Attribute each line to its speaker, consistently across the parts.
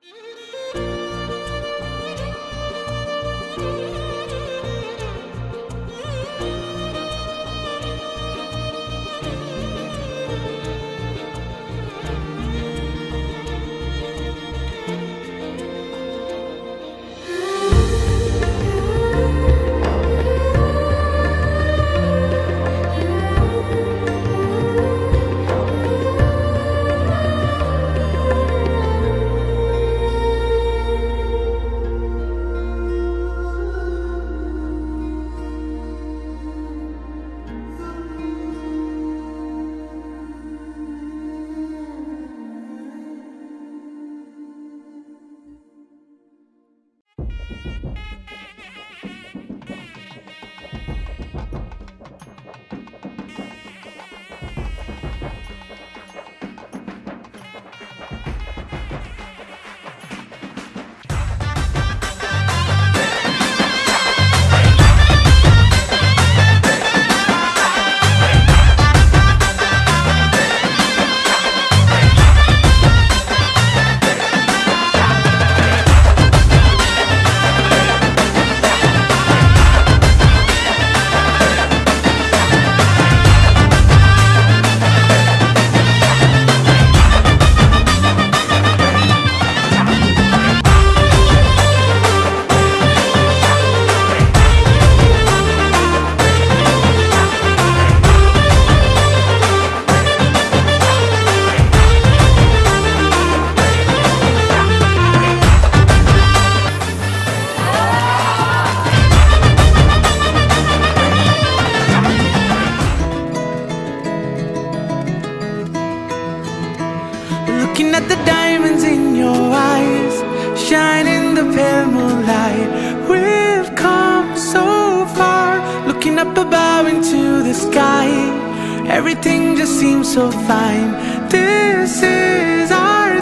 Speaker 1: Looking at the diamonds in your eyes, shine in the pale moonlight. We've come so far, looking up above into the sky. Everything just seems so fine. This is our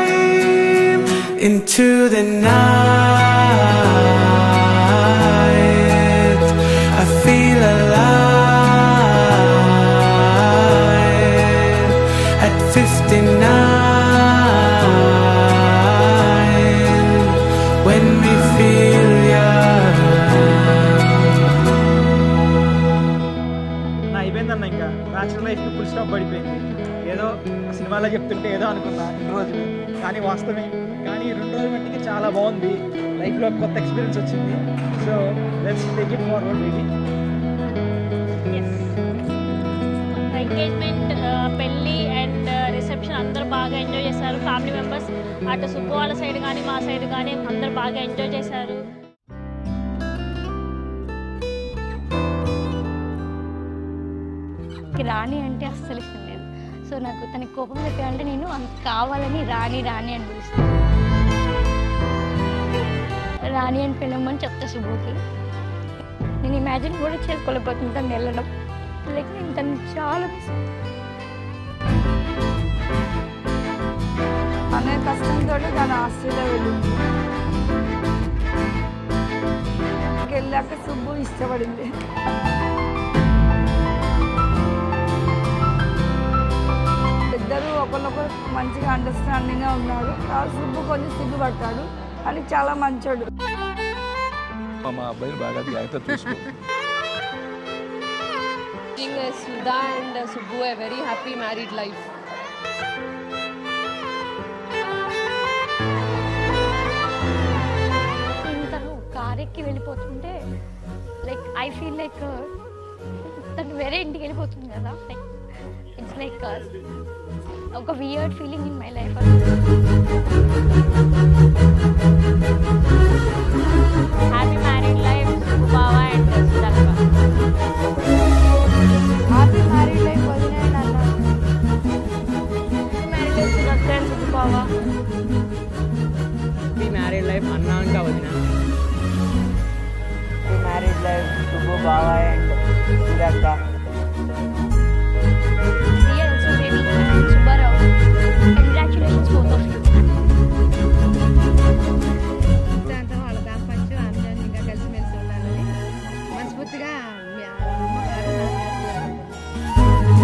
Speaker 1: time into the night. I feel alive at 59 when we feel young.
Speaker 2: నా అయిపోయిందన్న ఇంకా bachelor లైఫ్కి full stop పడిపోయింది ఏదో సినిమాలో చెప్తుంటే ఏదో అనుకున్నా రెండు రోజులు కానీ వాస్తవమే కానీ ఈ రెండు రోజుల మట్టికి చాలా బాగుంది లైఫ్లో కొత్త ఎక్స్పీరియన్స్ వచ్చింది so let's take it forward baby
Speaker 3: engagement పెళ్ళి అండ్ రిసెప్షన్ అందరూ బాగా ఎంజాయ్ చేశారు ఫ్యామిలీ మెంబర్స్ అటు సుబ్బు వాళ్ళ సైడ్ కానీ మా సైడ్ కానీ అందరూ బాగా ఎంజాయ్ చేశారు
Speaker 4: నాకు రాణి అంటే అస్సలు ఇష్టం లేదు సో నాకు తనకి కోపం చెప్పాలంటే నేను అంత కావాలని రాణి రాణి అని పిలుస్తాను రాణి అని పిలవమని చెప్తా శుభుకి నేను ఇమాజిన్ కూడా చేసుకోలేకపోతుంది తను వెళ్ళడం లైక్ నేను తను చాలా miss
Speaker 5: అనే కష్టంతో తను ఆస్ట్రేలియా వెళ్ళింది అక్కడికి వెళ్ళాక సుబ్బు ఇష్టపడింది ఇద్దరు ఒకరినొకరు మంచిగా అండర్స్టాండింగ్గా ఉన్నారు ఆ సుబ్బు కొంచెం సిగ్గుపడతాడు అని చాలా మంచోడు
Speaker 6: మా అబ్బాయిని బాగా జాగ్రత్త చూసుకో
Speaker 7: wishing uh, Sudha and uh, Subbu a very happy married life.
Speaker 4: నేను తను కార్ ఎక్కి వెళ్ళిపోతుంటే లైక్ ఐ ఫీల్ లైక్ తను వేరే ఇంటికి వెళ్ళిపోతుంది కదా లైక్ ఇట్స్ లైక్ ఒక weird feeling in my life
Speaker 3: happy married life Subbu బావ అండ్ సుధక్క
Speaker 5: హ్యాపీ మ్యారీడ్ లైఫ్ వదిలేయండి అన్నారు
Speaker 3: మ్యారీడ్ లైఫ్ సుధక్క అండ్ సుబ్బు బావ
Speaker 2: ఈ మ్యారీడ్ లైఫ్ అన్న ఇంకా వదిన
Speaker 8: మ్యారీడ్ లైఫ్ సుబ్బు బాబాయ్ అండ్ సురక్క
Speaker 4: Dear also baby and Subbarao, congratulations both of you.
Speaker 9: దాంతో వాళ్ళ దాపంచు అందరినీ ఇంకా కలిసిమెలిసి ఉండాలని మనస్ఫూర్తిగా మీ అమ్మగారు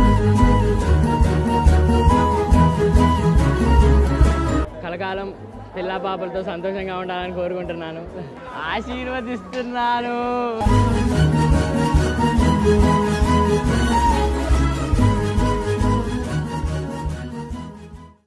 Speaker 2: కలకాలం
Speaker 10: పిల్ల పాపలతో సంతోషంగా ఉండాలని కోరుకుంటున్నాను ఆశీర్వదిస్తున్నాను